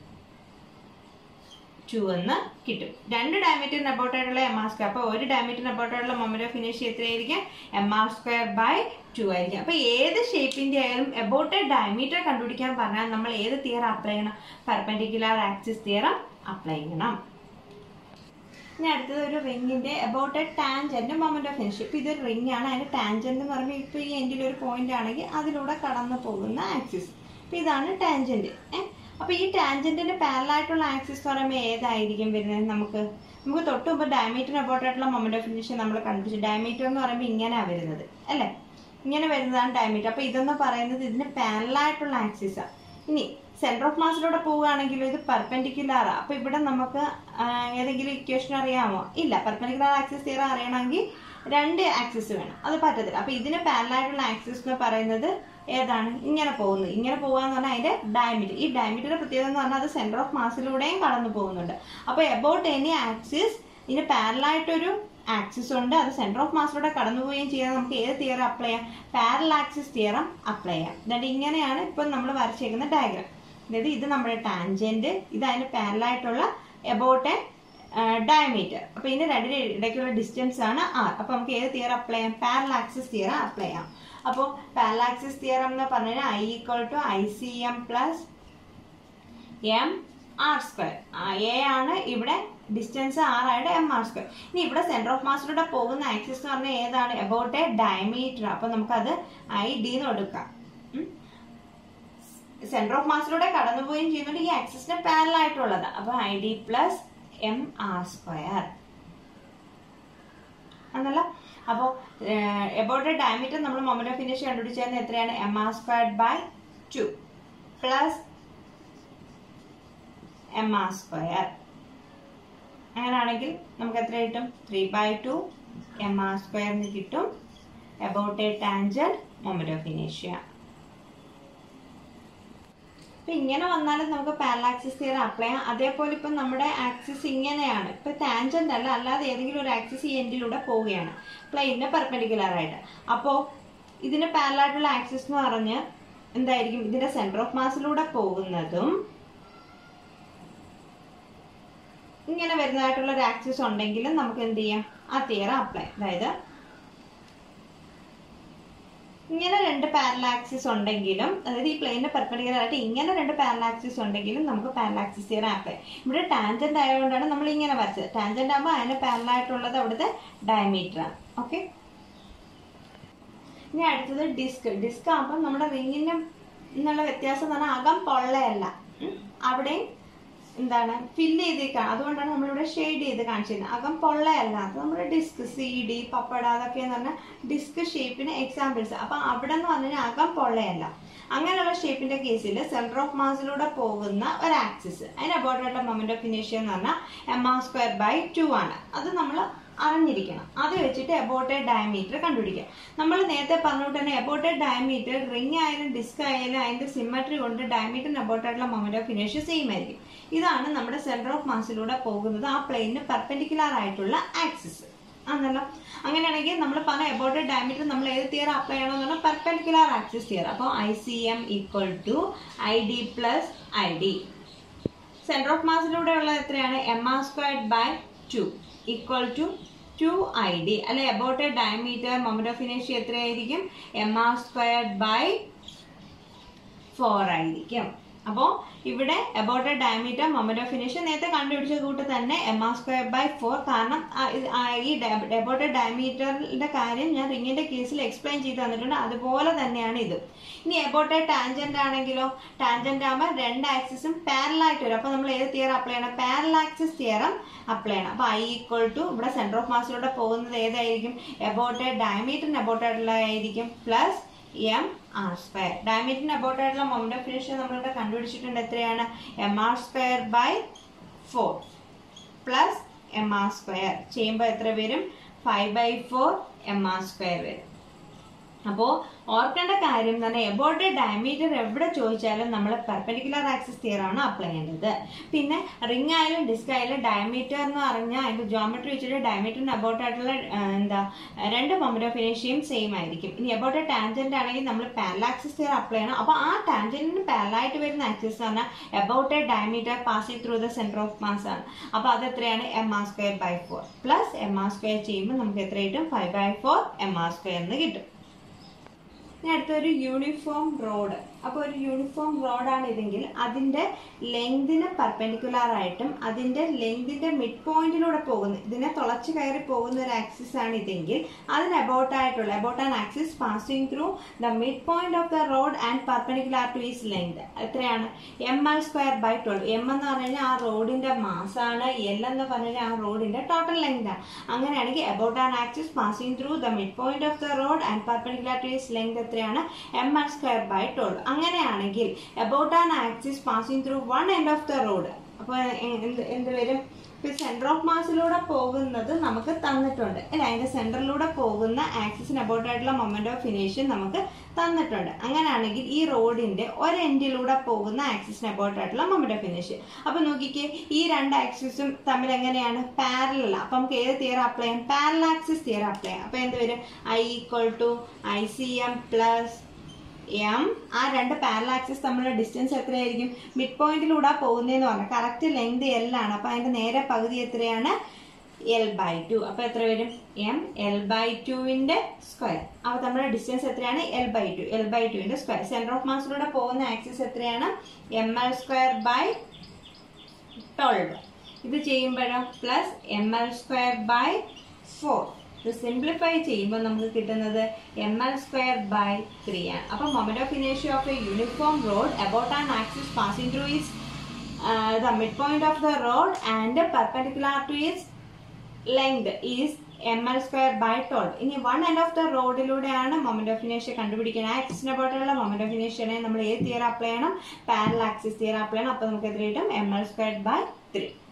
two എന്ന് കിട്ടും രണ്ട് ഡയമീറ്ററിന് അബൌട്ട് ആയിട്ടുള്ള എം ആർ സ്ക്വയർ അപ്പൊ ഒരു ഡയമീറ്ററിന് അബൌട്ട് ആയിട്ടുള്ള മൊമെന്റ് ഓഫ് ഇനേഷ്യ എത്രയായിരിക്കും M R square by two ആയിരിക്കും അപ്പൊ ഏത് ഷേപ്പിന്റെ ആയാലും എബൌട്ട് ഡയമീറ്റർ കണ്ടുപിടിക്കാൻ പറഞ്ഞാൽ നമ്മൾ ഏത് തിയറം അപ്ലൈ ചെയ്യണം പെർപെൻഡിക്കുലർ ആക്സിസ് തിയറം അപ്ലൈ ചെയ്യണം ഇനി അടുത്തത് ഒരു റിങ്ങിന്റെ about a tangent moment of finish ഇപ്പൊ ഇതൊരു റിംഗ് ആണ് അതിന്റെ ടാൻജന്റ് എന്ന് പറയുമ്പോൾ ഇപ്പൊ ഈ എൻഡിൽ ഒരു പോയിന്റ് ആണെങ്കിൽ അതിലൂടെ കടന്നു പോകുന്ന ആക്സിസ് അപ്പൊ ഇതാണ് ടാൻജന്റ് ഏഹ് അപ്പൊ ഈ ടാൻജന്റിന്റെ പാരലായിട്ടുള്ള ആക്സിസ് എന്ന് പറയുമ്പോൾ ഏതായിരിക്കും വരുന്നത് നമുക്ക് നമുക്ക് തൊട്ട് മുമ്പ് ഡയമീറ്ററിന് അബൌട്ട് ആയിട്ടുള്ള മൊമെന്റ് ഓഫ് ഫിനിഷ് നമ്മൾ കണ്ടുപിടിച്ചു ഡയമീറ്റർ എന്ന് പറയുമ്പോൾ ഇങ്ങനെയാ വരുന്നത് അല്ലേ ഇങ്ങനെ വരുന്നതാണ് ഡയമീറ്റർ അപ്പൊ ഇതെന്ന് പറയുന്നത് ഇതിന് പാരലായിട്ടുള്ള ആക്സിസാണ് ഇനി സെന്റർ ഓഫ് മാസിലൂടെ പോവുകയാണെങ്കിൽ ഇത് പെർപെൻഡിക്കുലറാ അപ്പൊ ഇവിടെ നമുക്ക് ആ, ഏതെങ്കിലും ഇക്വേഷൻ അറിയാമോ ഇല്ല പെർപെൻഡിക്കുലർ ആക്സിസ് തീരെ അറിയണമെങ്കിൽ രണ്ട് ആക്സിസ് വേണം അത് പറ്റത്തില്ല അപ്പൊ ഇതിന് പാരലായിട്ടുള്ള ആക്സിസ് എന്ന് പറയുന്നത് ഏതാണ് ഇങ്ങനെ പോകുന്നത് ഇങ്ങനെ പോകാന്ന് പറഞ്ഞാൽ അതിന്റെ ഡയമീറ്റർ ഈ ഡയമീറ്ററിന്റെ പ്രത്യേകത എന്ന് പറഞ്ഞാൽ അത് സെന്റർ ഓഫ് മാസിലൂടെയും കടന്നു പോകുന്നുണ്ട് അപ്പൊ എബൌട്ട് എനി ആക്സിസ് ഇതിന് പാരലായിട്ടൊരു ആക്സിസ് ഉണ്ട് അത് സെന്റർ ഓഫ് മാസിലൂടെ കടന്നു പോവുകയും ചെയ്യാൻ നമുക്ക് ഏത് തിയറം അപ്ലൈ ചെയ്യാം പാരൽ ആക്സിസ് തിയറം അപ്ലൈ ചെയ്യാം എന്നിട്ട് ഇങ്ങനെയാണ് ഇപ്പൊ നമ്മൾ വരച്ചേക്കുന്ന ഡയഗ്രാം അതായത് ഇത് നമ്മുടെ ടാൻജന്റ് ഇത് അതിന് പാരലായിട്ടുള്ള എബൌട്ട് എ ഡയമീറ്റർ അപ്പൊ ഇതിന്റെ രണ്ടിന് ഇടയ്ക്കുള്ള ഡിസ്റ്റൻസ് ആണ് ആർ അപ്പൊ നമുക്ക് ഏത് തിയറം അപ്ലൈ ചെയ്യാം പാരൽ ആക്സിസ് തിയറം അപ്ലൈ ചെയ്യാം അപ്പോൾ പാരൽ ആക്സിസ് തിയറം എന്ന് പറഞ്ഞാൽ I equal to I C M plus M R square A ആണ് ഇവിടെ ഡിസ്റ്റൻസ് ആർ ആയിട്ട് എം ആർ സ്ക്വയർ ഇനി ഇവിടെ സെന്റർ ഓഫ് മാസിലൂടെ പോകുന്ന ആക്സിസ് എന്ന് പറഞ്ഞാൽ ഏതാണ് എബൌട്ട് എ ഡയമീറ്റർ അപ്പൊ നമുക്കത് ഐ ഡി എന്ന് കൊടുക്കാം സെന്റർ ഓഫ് മാസിലൂടെ കടന്നുപോവുകയും ചെയ്യുന്നുണ്ട് ഈ ആക്സിസിന് പാരൽ ആയിട്ടുള്ളത് അപ്പൊ I D plus M R square എന്നല്ല അപ്പോ എബൌട്ട് ഡയമീറ്റർ നമ്മൾ മൊമെന്റ് ഓഫ് ഫിനിഷ് കണ്ടുപിടിച്ചത് എത്രയാണ് M R squared by two plus M R square അങ്ങനെയാണെങ്കിൽ നമുക്ക് എത്ര കിട്ടും three by two M R സ്ക്വയറിന് കിട്ടും about a tangent moment of ഇനേഷ്യ അപ്പൊ ഇങ്ങനെ വന്നാലും നമുക്ക് പാരലാക്സിസ് തിയറം അപ്ലൈ ചെയ്യാം അതേപോലെ ഇപ്പം നമ്മുടെ ആക്സിസ് ഇങ്ങനെയാണ് ഇപ്പൊ ടാൻജന്റ് അല്ല അല്ലാതെ ഏതെങ്കിലും ഒരു ആക്സിസ് ഈ എൻഡിലൂടെ പോവുകയാണ് പ്ലെയിനിന് പെർപെൻഡിക്കുലർ ആയിട്ട് അപ്പോൾ ഇതിന് പാരലായിട്ടുള്ള ആക്സിസ് എന്ന് പറഞ്ഞ് എന്തായിരിക്കും ഇതിന്റെ സെന്റർ ഓഫ് മാസിലൂടെ പോകുന്നതും ഇങ്ങനെ വരുന്നതായിട്ടുള്ള ഒരു ആക്സിസ് ഉണ്ടെങ്കിലും നമുക്ക് എന്ത് ചെയ്യാം ആ തിയറം അപ്ലൈ അതായത് ഇങ്ങനെ രണ്ട് പാരലാക്സിസ് ഉണ്ടെങ്കിലും അതായത് ഈ പ്ലെയിനിന് പെർപെൻഡിക്കുലർ ആയിട്ട് ഇങ്ങനെ രണ്ട് പാരലാക്സിസ് ഉണ്ടെങ്കിലും നമുക്ക് പാരലാക്സിസ് തിയറം അപ്ലൈ ഇവിടെ ടാൻജന്റ് ആയതുകൊണ്ടാണ് നമ്മൾ ഇങ്ങനെ വരച്ചത് ടാൻജന്റ് ആകുമ്പോൾ അതിന് പാരലായിട്ടുള്ളത് അവിടുത്തെ ഡയമീറ്റർ ആണ് ഓക്കെ ഇനി അടുത്തത് ഡിസ്ക് ഡിസ്ക് ആകുമ്പോൾ നമ്മുടെ റിങ്ങിന് എന്നുള്ള വ്യത്യാസം എന്ന് പറഞ്ഞാൽ അകം പൊള്ളയല്ല ഉം. അവിടെയും എന്താണ് ഫില്ല് ചെയ്തേക്കാണ് അതുകൊണ്ടാണ് നമ്മളിവിടെ ഷെയ്ഡ് ചെയ്ത് കാണിച്ചിരുന്നത് അകം പൊള്ളയല്ല അത് നമ്മുടെ ഡിസ്ക് സി ഡി പപ്പട അതൊക്കെ എന്ന് പറഞ്ഞാൽ ഡിസ്ക് ഷേപ്പിന് എക്സാമ്പിൾസ് അപ്പൊ അവിടെ എന്ന് പറഞ്ഞു കഴിഞ്ഞാൽ അകം പൊള്ളയല്ല അങ്ങനെയുള്ള ഷേപ്പിന്റെ കേസിൽ സെന്റർ ഓഫ് മാസിലൂടെ പോകുന്ന ഒരു ആക്സിസ് അതിന് അബോർഡായിട്ടുള്ള മൊമെന്റ് ഓഫ് ഇനേഷ്യ എന്ന് പറഞ്ഞാൽ M R square by two ആണ് അത് നമ്മൾ അറിഞ്ഞിരിക്കണം അത് വെച്ചിട്ട് എബോട്ടെ ഡയമീറ്റർ കണ്ടുപിടിക്കാം നമ്മൾ നേരത്തെ പറഞ്ഞുകൊണ്ട് തന്നെ എബോട്ടെ ഡയമീറ്റർ റിംഗ് ആയാലും ഡിസ്ക് ആയാലും അതിന്റെ സിമ്മട്രി കൊണ്ട് ഡയമീറ്ററിന് എബോട്ടായിട്ടുള്ള മൊമെന്റ് ഓഫ് ഇനേഷ്യ സെയിം ആയിരിക്കും ഇതാണ് നമ്മുടെ സെന്റർ ഓഫ് മാസിലൂടെ പോകുന്നത് ആ പ്ലെയിന് പെർപെൻഡിക്കുലർ ആയിട്ടുള്ള ആക്സിസ് ആണല്ലോ അങ്ങനെയാണെങ്കിൽ നമ്മൾ പറഞ്ഞ എബോട്ടെ ഡയമീറ്റർ നമ്മൾ ഏത് തിയർ അപ്ലൈ ചെയ്യണമെന്ന് പറഞ്ഞാൽ പെർപെൻഡിക്കുലർ ആക്സിസ് തിയർ അപ്പോൾ I C M equal to I D plus I D centre of മാസിലൂടെ ഉള്ളത് എത്രയാണ് M R squared by two equal to two I D അല്ലെ about a diameter moment of ഇനേഷ്യ എത്രയായിരിക്കും M R squared by four ആയിരിക്കും അപ്പോൾ ഇവിടെ about a diameter moment of ഇനേഷ്യ നേരത്തെ കണ്ടുപിടിച്ച കൂട്ട് തന്നെ M R square by four കാരണം ആ, ഇത് ആ ഈ അബൌട്ട് എ ഡയമീറ്ററിന്റെ കാര്യം ഞാൻ റിങ്ങിന്റെ കേസിൽ എക്സ്പ്ലെയിൻ ചെയ്ത് തന്നിട്ടുണ്ട് അതുപോലെ തന്നെയാണ് ഇത് ഇനി അബൌട്ട് എ ടാൻജന്റ് ആണെങ്കിലോ ടാൻജന്റ് ആകുമ്പോൾ രണ്ട് ആക്സിസും പാരലായിട്ട് വരും അപ്പോൾ നമ്മൾ ഏത് തിയറം അപ്ലൈ ചെയ്യണം പാരൽ ആക്സിസ് തിയറം അപ്ലൈ ചെയ്യണം അപ്പോൾ ഐ ഈക്വൽ ടു ഇവിടെ സെന്റർ ഓഫ് മാസിലൂടെ പോകുന്നത് ഏതായിരിക്കും അബൌട്ട് എ ഡയമീറ്ററിന് അബൌട്ട് ആയിട്ടുള്ള ആയിരിക്കും പ്ലസ് എം ആർ സ്ക്വയർ ഡയമീറ്ററിന് അബൌട്ട് ആയിട്ടുള്ള മൊമെന്റ് ഓഫ് ഇനേഷ്യ നമ്മളിവിടെ കണ്ടുപിടിച്ചിട്ടുണ്ട് എത്രയാണ് M R square by four plus M R square ചെയ്യുമ്പോൾ എത്ര വരും five by four M R square വരും അപ്പോൾ ഓർക്കേണ്ട കാര്യം എന്ന് പറഞ്ഞാൽ എബോട്ട് ഡയമീറ്റർ എവിടെ ചോദിച്ചാലും നമ്മൾ പെർപെൻഡിക്കുലർ ആക്സിസ് തിയറാണ് അപ്ലൈ ചെയ്യേണ്ടത് പിന്നെ റിംഗ് ആയാലും ഡിസ്ക് ആയാലും ഡയമീറ്റർ എന്ന് പറഞ്ഞാൽ അതിന്റെ ജോമെട്രി വെച്ചിട്ട് ഡയമീറ്ററിന് അബൌട്ട് ആയിട്ടുള്ള ആ, എന്താ രണ്ട് മൊമെന്റ് ഓഫ് ഇനേഷ്യയും സെയിം ആയിരിക്കും ഇനി എബൌട്ട് ടാൻജന്റ് ആണെങ്കിൽ നമ്മൾ പാരലാക്സിസ് തിയർ അപ്ലൈ ചെയ്യണം അപ്പോൾ ആ ടാൻജന്റിന് പാരലായിട്ട് വരുന്ന ആക്സിസ് എന്ന് പറഞ്ഞാൽ about a diameter passing through the centre of mass ആണ് അപ്പോൾ അത് എത്രയാണ് M R square by four plus M R square ചെയ്യുമ്പോൾ നമുക്ക് എത്ര കിട്ടും five by four M R square എന്ന് കിട്ടും ഇനി അടുത്തൊരു യൂണിഫോം റോഡ് അപ്പോൾ ഒരു യൂണിഫോം റോഡാണ് ഇതെങ്കിൽ അതിൻ്റെ ലെങ്തിന് പെർപെൻഡിക്കുലർ ആയിട്ടും അതിൻ്റെ ലെങ്തിൻ്റെ മിഡ് പോയിന്റിലൂടെ പോകുന്ന ഇതിനെ തുളച്ച് കയറി പോകുന്ന ഒരു ആക്സിസ് ആണ് ഇതെങ്കിൽ അതിന് അബൌട്ട് ആയിട്ടുള്ള about an axis passing through the mid point of the rod and perpendicular to its length എത്രയാണ് M L square by twelve M എന്ന് പറഞ്ഞു കഴിഞ്ഞാൽ ആ റോഡിന്റെ മാസാണ് എൽ എന്ന് പറഞ്ഞു കഴിഞ്ഞാൽ ആ റോഡിന്റെ ടോട്ടൽ ലെങ്ത് ആണ് അങ്ങനെയാണെങ്കിൽ about an axis passing through the mid point of the rod and perpendicular to its length എത്രയാണ് M L square by twelve അങ്ങനെയാണെങ്കിൽ about an axis passing through one end of the rod അപ്പോൾ എന്ത് എന്ത് വരും ഇപ്പൊ centre of മാസിലൂടെ പോകുന്നത് നമുക്ക് തന്നിട്ടുണ്ട് അല്ലെ അതിന്റെ സെന്ററിലൂടെ പോകുന്ന ആക്സിസിന് അബൌട്ട് ആയിട്ടുള്ള മൊമെന്റ് ഓഫ് ഇനേഷൻ നമുക്ക് തന്നിട്ടുണ്ട് അങ്ങനെയാണെങ്കിൽ ഈ റോഡിന്റെ ഒരു എൻഡിലൂടെ പോകുന്ന ആക്സിസിന് അബൌട്ട് ആയിട്ടുള്ള മൊമെന്റ് ഓഫ് ഇനേഷൻ അപ്പൊ നോക്കിക്കേ ഈ രണ്ട് ആക്സിസും തമ്മിൽ എങ്ങനെയാണ് പാരലൽ അപ്പൊ നമുക്ക് ഏത് തിയർ അപ്ലൈ ചെയ്യാം പാരൽ ആക്സിസ് തിയർ അപ്ലൈ ചെയ്യാം അപ്പൊ എന്ത് വരും I equal to I C M plus M ആ രണ്ട് പാരൽ ആക്സിസ് തമ്മിലുള്ള ഡിസ്റ്റൻസ് എത്രയായിരിക്കും മിഡ് പോയിന്റിലൂടെ പോകുന്നതെന്ന് പറഞ്ഞാൽ കറക്റ്റ് ലെങ്ത് എൽ ആണ് അപ്പൊ അതിന്റെ നേരെ പകുതി എത്രയാണ് എൽ ബൈ ടു അപ്പൊ എത്ര വരും എം എൽ ബൈ ടുവിന്റെ സ്ക്വയർ അപ്പൊ നമ്മുടെ ഡിസ്റ്റൻസ് എത്രയാണ് L by two L by ടുവിന്റെ സ്ക്വയർ സെന്റർ ഓഫ് മാസിലൂടെ പോകുന്ന ആക്സിസ് എത്രയാണ് M L square by twelve ഇത് ചെയ്യുമ്പോഴോ plus M L square by four ഇത് സിംപ്ലിഫൈ ചെയ്യുമ്പോൾ നമുക്ക് കിട്ടുന്നത് M L square by three ആണ് അപ്പം മൊമെന്റ് ഓഫ് ഇനേഷ്യ of a uniform rod about an axis passing through is the mid point of the rod and perpendicular to its length is M L square by twelve ഇനി one end of the റോഡിലൂടെയാണ് moment of ഇനേഷ്യ കണ്ടുപിടിക്കുന്നത് ആക്സിസിനെ പോയിട്ടുള്ള moment of ഇനേഷ്യനെ നമ്മൾ ഏത് theorem apply ചെയ്യണം പാരൽ ആക്സിസ് തിയർ അപ്ലൈ ചെയ്യണം അപ്പോൾ നമുക്ക് എത്ര കിട്ടും M L square by three